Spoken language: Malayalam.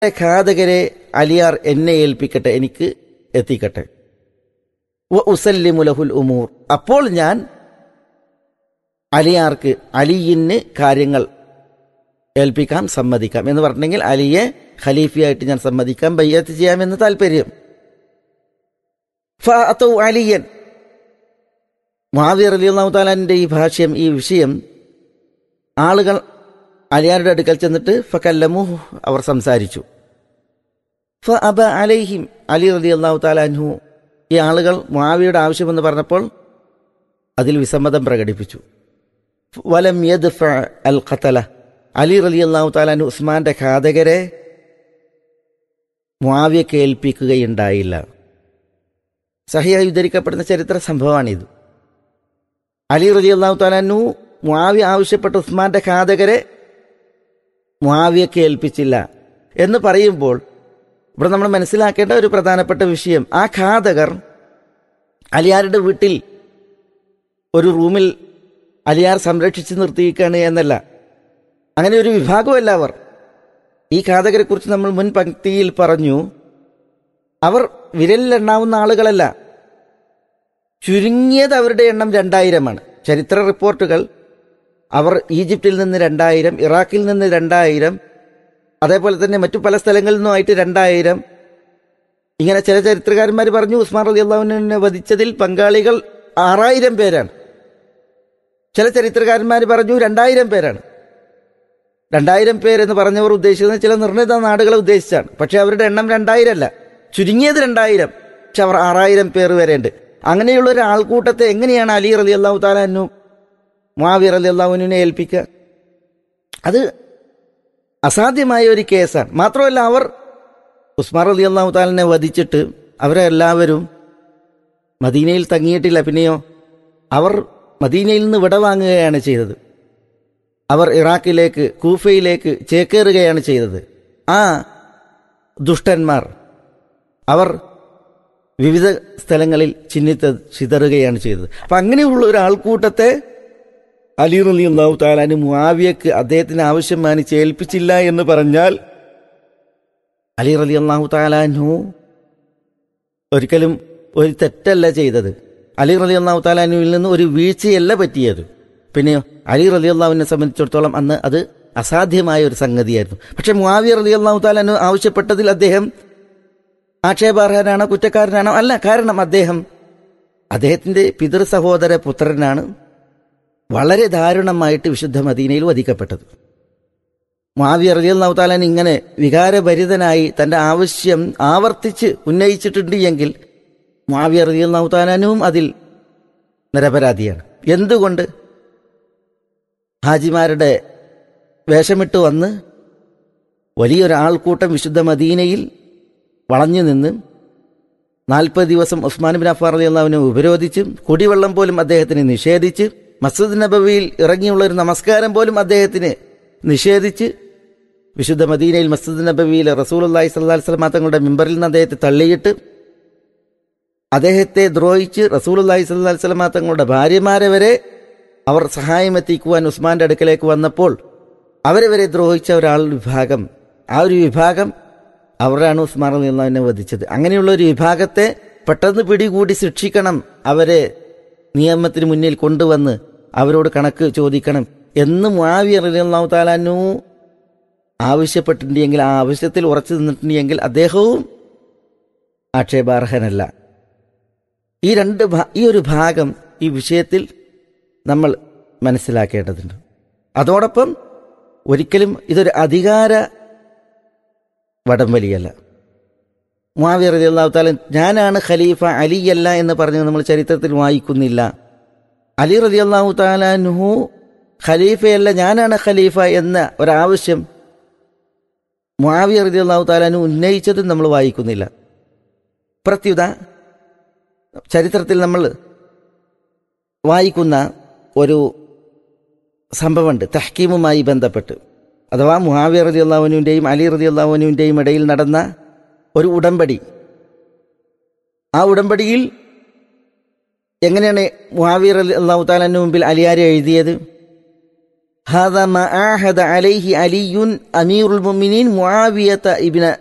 ഘാതകരെ അലിയാർ എന്നെ ഏൽപ്പിക്കട്ടെ എനിക്ക് എത്തിക്കട്ടെ വ ഉസല്ലിമുലഹുൽ ഉമൂർ അപ്പോൾ ഞാൻ അലിയാർക്ക് അലിയിന് കാര്യങ്ങൾ ഏൽപ്പിക്കാം സമ്മതിക്കാം എന്ന് പറഞ്ഞെങ്കിൽ അലിയെ ഖലീഫയായിട്ട് ഞാൻ സമ്മതിക്കാം ബയ്യത്ത് ചെയ്യാമെന്ന് താല്പര്യം ഫഅതൗ അലിയൻ മാവിയർ അലി അള്ളാഹു താലാന്റെ ഈ ഭാഷ്യം ഈ വിഷയം ആളുകൾ അലിയാരുടെ അടുക്കൽ ചെന്നിട്ട് ഫക്കല്ലമു അവർ സംസാരിച്ചു ഫ അബ അലൈഹിം അലി റലി അള്ളാഹു താലാൻഹു ഈ ആളുകൾ മാവിയുടെ ആവശ്യമെന്ന് പറഞ്ഞപ്പോൾ അതിൽ വിസമ്മതം പ്രകടിപ്പിച്ചു വലം യദ് അൽ ഖത്തല അലി റലി അള്ളാഹു താലാൻഹു ഉസ്മാന്റെ ഘാതകരെ മുആവിയെ കേൾപ്പിക്കുകയുണ്ടായില്ല സഹിയായി ഉദ്ധരിക്കപ്പെടുന്ന ചരിത്ര സംഭവമാണിത് അലി റലി അള്ളാഹു താലാനു മുആവി ആവശ്യപ്പെട്ട ഉസ്മാന്റെ ഘാതകരെ മുആവിയെ കേൾപ്പിച്ചില്ല എന്ന് പറയുമ്പോൾ ഇവിടെ നമ്മൾ മനസ്സിലാക്കേണ്ട ഒരു പ്രധാനപ്പെട്ട വിഷയം ആ ഘാതകർ അലിയാരുടെ വീട്ടിൽ ഒരു റൂമിൽ അലിയാർ സംരക്ഷിച്ച് നിർത്തിയിരിക്കുകയാണ് എന്നല്ല അങ്ങനെ ഒരു വിഭാഗമല്ല അവർ ഈ ഘാതകരെ കുറിച്ച് നമ്മൾ മുൻ പങ്ക്തിയിൽ പറഞ്ഞു അവർ വിരലിലെണ്ണാവുന്ന ആളുകളല്ല ചുരുങ്ങിയത് അവരുടെ എണ്ണം രണ്ടായിരമാണ് ചരിത്ര റിപ്പോർട്ടുകൾ അവർ ഈജിപ്തിൽ നിന്ന് രണ്ടായിരം ഇറാഖിൽ നിന്ന് രണ്ടായിരം അതേപോലെ തന്നെ മറ്റു പല സ്ഥലങ്ങളിൽ നിന്നുമായിട്ട് രണ്ടായിരം ഇങ്ങനെ ചില ചരിത്രകാരന്മാർ പറഞ്ഞു ഉസ്മാൻ അലി അള്ളാഹുവിനെ വധിച്ചതിൽ പങ്കാളികൾ ആറായിരം പേരാണ് ചില ചരിത്രകാരന്മാർ പറഞ്ഞു രണ്ടായിരം പേരാണ് രണ്ടായിരം പേരെന്ന് പറഞ്ഞവർ ഉദ്ദേശിക്കുന്നത് ചില നിർണിത നാടുകളെ ഉദ്ദേശിച്ചാണ് പക്ഷെ അവരുടെ എണ്ണം രണ്ടായിരം അല്ല ചുരുങ്ങിയത് രണ്ടായിരം പക്ഷെ അവർ ആറായിരം പേർ വരെയുണ്ട് അങ്ങനെയുള്ള ഒരു ആൾക്കൂട്ടത്തെ എങ്ങനെയാണ് അലി റലി അള്ളാഹു താലാനു മാവിർ അലി അള്ളാഹുവിനെ ഏൽപ്പിക്കുക അത് അസാധ്യമായ ഒരു കേസാണ് മാത്രമല്ല അവർ ഉസ്മാർ അലി അള്ളാഹു താലിനെ വധിച്ചിട്ട് അവരെ എല്ലാവരും മദീനയിൽ തങ്ങിയിട്ടില്ല പിന്നെയോ അവർ മദീനയിൽ നിന്ന് വിടവാങ്ങുകയാണ് ചെയ്തത് അവർ ഇറാഖിലേക്ക് കൂഫയിലേക്ക് ചേക്കേറുകയാണ് ചെയ്തത് ആ ദുഷ്ടന്മാർ അവർ വിവിധ സ്ഥലങ്ങളിൽ ചിഹ്നിത്ത് ചിതറുകയാണ് ചെയ്തത് അപ്പം അങ്ങനെയുള്ള ഒരു ആൾക്കൂട്ടത്തെ അലി റലി അള്ളാഹു താലാന് മുആവിയക്ക് അദ്ദേഹത്തിന് ആവശ്യം മാനിച്ച് ഏൽപ്പിച്ചില്ല എന്ന് പറഞ്ഞാൽ അലി റലി അള്ളാഹു താലാനു ഒരിക്കലും ഒരു തെറ്റല്ല ചെയ്തത് അലി റലി അള്ളാഹു താലാനുവിൽ നിന്ന് ഒരു വീഴ്ചയല്ല പറ്റിയത് പിന്നെയോ അലി റലി അള്ളാഹുവിനെ സംബന്ധിച്ചിടത്തോളം അന്ന് അത് അസാധ്യമായ ഒരു സംഗതിയായിരുന്നു പക്ഷെ മുആവിയ റലി അള്ളാഹു താലാനു ആവശ്യപ്പെട്ടതിൽ അദ്ദേഹം ആക്ഷേപാർഹനാണോ കുറ്റക്കാരനാണോ അല്ല കാരണം അദ്ദേഹം അദ്ദേഹത്തിന്റെ പിതൃ സഹോദര പുത്രനാണ് വളരെ ദാരുണമായിട്ട് വിശുദ്ധ മദീനയിൽ വധിക്കപ്പെട്ടത് മാവിയ റലിയല്ലാഹു താലാൻ ഇങ്ങനെ വികാരഭരിതനായി തന്റെ ആവശ്യം ആവർത്തിച്ച് ഉന്നയിച്ചിട്ടുണ്ട് എങ്കിൽ മാവിയ റലിയല്ലാഹു താലാനും അതിൽ നിരപരാധിയാണ് എന്തുകൊണ്ട് ഹാജിമാരുടെ വേഷമിട്ട് വന്ന് വലിയൊരു ആൾക്കൂട്ടം വിശുദ്ധ മദീനയിൽ വളഞ്ഞു നിന്ന് നാൽപ്പത് ദിവസം ഉസ്മാൻ ബിൻ അഫാർ അലി അള്ളാഹുവിനെ ഉപരോധിച്ച് കുടിവെള്ളം പോലും അദ്ദേഹത്തിന് നിഷേധിച്ച് മസ്ജിദ് നബവിയിൽ ഇറങ്ങിയുള്ള ഒരു നമസ്കാരം പോലും അദ്ദേഹത്തിന് നിഷേധിച്ച് വിശുദ്ധ മദീനയിൽ മസ്ജിദ് നബവിയിൽ റസൂൽ അള്ളാഹി സ്വല്ലാ സ്വലമ തങ്ങളുടെ മെമ്പറിൽ നിന്ന് അദ്ദേഹത്തെ തള്ളിയിട്ട് അദ്ദേഹത്തെ ദ്രോഹിച്ച് റസൂൽ അള്ളാഹി സ്വല്ലാ സ്വലമ തങ്ങളുടെ ഭാര്യമാരെ വരെ അവർ സഹായം എത്തിക്കുവാൻ ഉസ്മാന്റെ അടുക്കലേക്ക് വന്നപ്പോൾ അവരെ വരെ ദ്രോഹിച്ച ഒരാൾ വിഭാഗം ആ ഒരു വിഭാഗം അവരാണ് ഉസ്മാൻ അലി അള്ളാഹിനെ വധിച്ചത് അങ്ങനെയുള്ള ഒരു വിഭാഗത്തെ പെട്ടെന്ന് പിടികൂടി ശിക്ഷിക്കണം അവരെ നിയമത്തിന് മുന്നിൽ കൊണ്ടുവന്ന് അവരോട് കണക്ക് ചോദിക്കണം എന്ന് മുആവിയ റളിയല്ലാഹു താലാനു ആവശ്യപ്പെട്ടിട്ടുണ്ടെങ്കിൽ ആ ആവശ്യത്തിൽ ഉറച്ചു നിന്നിട്ടുണ്ടെങ്കിൽ അദ്ദേഹവും ആക്ഷേപാർഹനല്ല ഈ രണ്ട് ഈ ഒരു ഭാഗം ഈ വിഷയത്തിൽ നമ്മൾ മനസ്സിലാക്കേണ്ടതുണ്ട് അതോടൊപ്പം ഒരിക്കലും ഇതൊരു അധികാര വടംവലിയല്ല മുആവിയ റളിയല്ലാഹു താല ഞാനാണ് ഖലീഫ അലിയല്ല എന്ന് പറഞ്ഞ് നമ്മൾ ചരിത്രത്തിൽ വായിക്കുന്നില്ല അലി റളിയല്ലാഹു താലാൻഹു ഖലീഫയല്ല ഞാനാണ് ഖലീഫ എന്ന ഒരാവശ്യം മുആവിയ റളിയല്ലാഹു താലാനു ഉന്നയിച്ചതും നമ്മൾ വായിക്കുന്നില്ല പ്രത്യുത ചരിത്രത്തിൽ നമ്മൾ വായിക്കുന്ന ഒരു സംഭവമുണ്ട് തഹ്കീമുമായി ബന്ധപ്പെട്ട് അഥവാ മുഹാവിയ റതി അള്ളാഹുവിൻ്റെയും അലി റതി അള്ളാഹുവിൻ്റെയും ഇടയിൽ നടന്ന ഒരു ഉടമ്പടി ആ ഉടമ്പടിയിൽ എങ്ങനെയാണ് മുഹാവിർ അലി അള്ളാഹു താലാൻ്റെ മുമ്പിൽ അലിയാരെ എഴുതിയത് هذا ما عاهد عليه علي أمير المؤمنين معاوية ابن